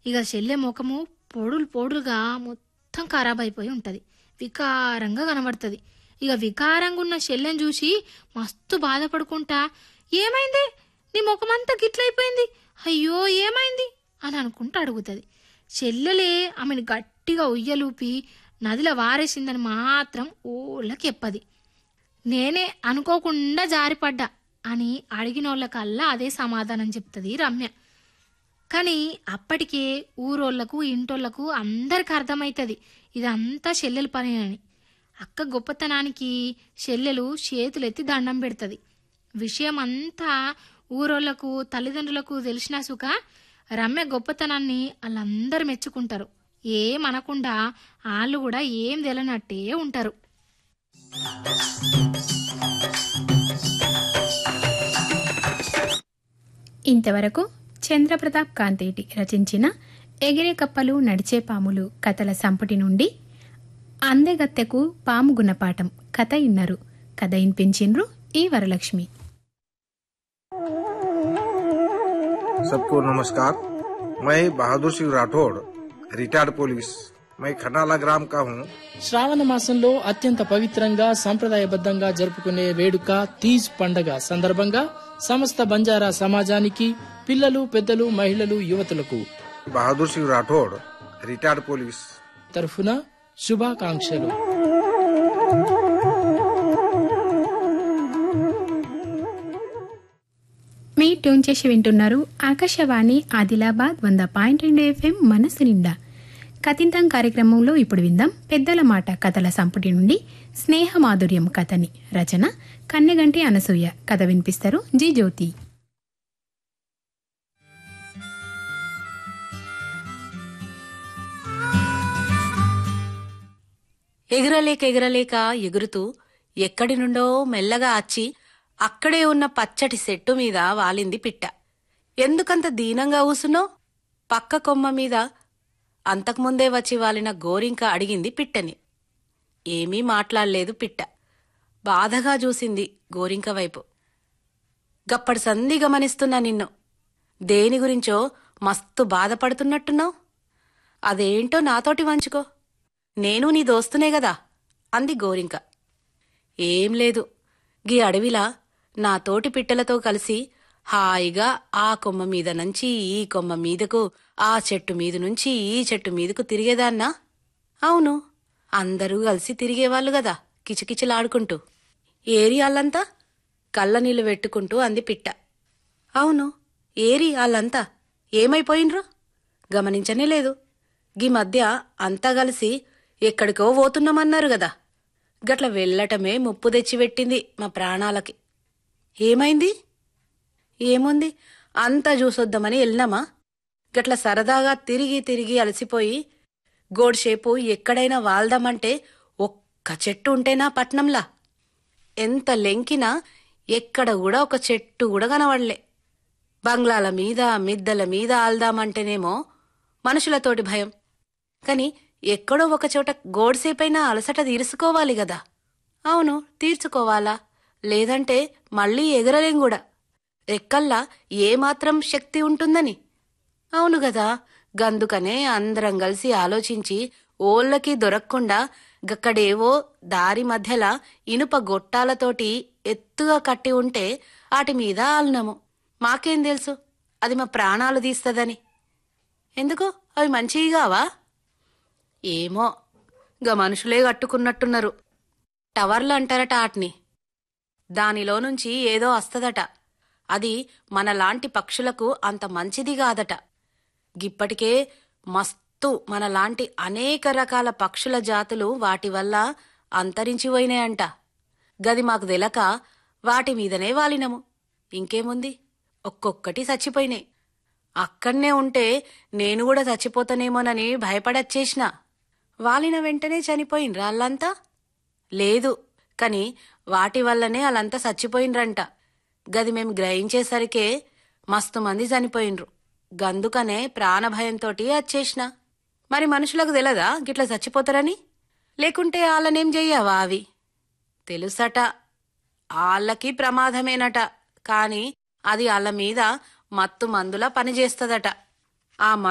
ఇక చెల్లె ముఖము పొడులు పొడులుగా మొత్తం ఖరాబ్ అయిపోయి ఉంటుంది వికారంగా కనబడుతుంది ఇక వికారంగా ఉన్న చెల్లెని చూసి మస్తు బాధపడుకుంటా ఏమైంది నీ ముఖమంతా గిట్లయిపోయింది అయ్యో ఏమైంది అని అనుకుంటూ అడుగుతుంది చెల్లెలే ఆమెను గట్టిగా ఉయ్యలూపి నదిలో వారేసిందని మాత్రం ఊళ్ళకి ఎప్పది నేనే అనుకోకుండా జారిపడ్డా అని అడిగినోళ్ళకల్లా అదే సమాధానం చెప్తుంది రమ్య కానీ అప్పటికే ఊరోళ్లకు ఇంటోళ్లకు అందరికి అర్థమవుతుంది ఇదంతా చెల్లెల పని అని అక్క గొప్పతనానికి చెల్లెలు చేతులెత్తి దండం పెడుతుంది విషయం అంతా ఊరోళ్లకు తల్లిదండ్రులకు తెలిసిన సుఖ రమ్య గొప్పతనాన్ని వాళ్ళందరూ మెచ్చుకుంటారు ఏమనకుండా వాళ్ళు కూడా ఏం తెలియనట్టే ఉంటారు ఇంతవరకు చంద్రప్రతాప్ కాంతేటి రచించిన ఎగిరే కప్పలు నడిచే పాములు కథల సంపుటి నుండి అందెగత్తెకు పాము గుణపాఠం కథ ఇన్నారు కథ ఇన్పించిండ్రు ఈ వరలక్ష్మి सबको नमस्कार मैं बहादुर सिंह राठौड़ रिटायर्ड पुलिस मैं खनाला ग्राम का हूँ శ్రావణ మాసంలో అత్యంత పవిత్రంగా సంప్రదాయబద్ధంగా జరుపుకునే వేడుక తీజ్ పండగ సందర్భంగా సమస్త బంజారా సమాజానికి పిల్లలు పెద్దలు మహిళలు యువతులకు बहादुर सिंह राठौड़ रिटायर्ड पुलिस తరఫున శుభాకాంక్షలు మీ ట్యూన్ చేసి వింటున్నారు ఆకాశవాణి ఆదిలాబాద్ వంద పాయింట్ రెండు ఎఫ్ఎం మనసు నిండా కథింతం కార్యక్రమంలో ఇప్పుడు విందాం పెద్దల మాట కథల సంపుటి నుండి స్నేహ మాధుర్యం కథని రచన కన్నెగంటి అనసూయ కథ వినిపిస్తారు జి జ్యోతి ఎగరలేక ఎగరలేక ఎగురుతూ ఎక్కడి నుండో మెల్లగా అచ్చి అక్కడే ఉన్న పచ్చటి చెట్టు మీద వాలింది పిట్ట ఎందుకంత దీనంగా ఊసునో పక్క కొమ్మ మీద అంతకుముందే వచ్చి వాలిన గోరింక అడిగింది పిట్టని ఏమీ మాట్లాడలేదు పిట్ట బాధగా చూసింది గోరింక వైపు గప్పటి సంధి గమనిస్తున్నా నిన్ను దేని గురించో మస్తు బాధపడుతున్నట్టున్నావు అదేంటో నాతోటి వంచుకో నేను నీ దోస్తునే గదా అంది గోరింక ఏం లేదు గీ అడవిలా నా తోటి పిట్టలతో కలిసి హాయిగా ఆ కొమ్మ మీద నుంచి ఈ కొమ్మ మీదకు ఆ చెట్టు మీద నుంచి ఈ చెట్టు మీదకు తిరిగేదాన్నా అవును అందరూ కలిసి తిరిగేవాళ్ళు గదా కిచకిచలాడుకుంటూ ఏరి ఆళ్ళంతా కళ్ళ నీళ్లు పెట్టుకుంటూ అంది పిట్ట అవును ఏరి ఆళ్ళంతా ఏమైపోయిన్రు గమనించనే లేదు గీ మధ్య అంతా కలిసి ఎక్కడికో పోతున్నామన్నారు గదా గట్ల వెళ్ళటమే ముప్పు తెచ్చిపెట్టింది మా ప్రాణాలకి ఏమైంది ఏముంది అంతా చూసొద్దామని వెళ్ళినామా గట్ల సరదాగా తిరిగి తిరిగి అలసిపోయి గోడ్షేపు ఎక్కడైనా వాల్దామంటే ఒక్క చెట్టు ఉంటేనా పట్నంలా ఎంత లెంకినా ఎక్కడ కూడా ఒక చెట్టు కూడా కనవడలే బంగ్లాల మీద మిద్దల మీద ఆల్దామంటేనేమో మనుషులతోటి భయం కాని ఎక్కడో ఒక చోట గోడ్సేపైనా అలసట తీర్చుకోవాలి గదా అవును తీర్చుకోవాలా లేదంటే మళ్ళీ ఎగరలేం కూడా రెక్కల్లా ఏమాత్రం శక్తి ఉంటుందని అవును గదా గందుకనే అందరం కలిసి ఆలోచించి ఓళ్ళకి దొరక్కుండా గక్కడేవో దారి మధ్యల ఇనుప గొట్టాలతోటి ఎత్తుగా కట్టి ఉంటే వాటి మీద ఆలినాము మాకేం తెలుసు అది మా ప్రాణాలు తీస్తదని ఎందుకు అవి మంచిగావా ఏమో గా మనుషులే కట్టుకున్నట్టున్నారు టవర్లు అంటారట ఆటిని దానిలో నుంచి ఏదో వస్తదట అది మనలాంటి పక్షులకు అంత మంచిది కాదట గిప్పటికే మస్తు మనలాంటి అనేక రకాల పక్షుల జాతులు వాటి వల్ల అంతరించిపోయినాయంట గది మాకు తెలక వాటి మీదనే వాలినము ఇంకేముంది ఒక్కొక్కటి చచ్చిపోయినాయి అక్కడనే ఉంటే నేను కూడా చచ్చిపోతానేమోనని భయపడచ్చేసిన వాలిన వెంటనే చనిపోయినరా అల్లంతా లేదు కాని వాటి వల్లనే వాళ్ళంతా చచ్చిపోయినరంట గది మేం గ్రహించేసరికే మస్తు మంది చనిపోయినరు గందుకనే ప్రాణభయంతోటి వచ్చేసిన మరి మనుషులకు తెలదా గిట్ల చచ్చిపోతారని లేకుంటే వాళ్ళనేం చెయ్యవా అవి తెలుసట ఆళ్ళకి ప్రమాదమేనట కాని అది వాళ్ళ మీద మత్తు మందులా పనిచేస్తదట ఆ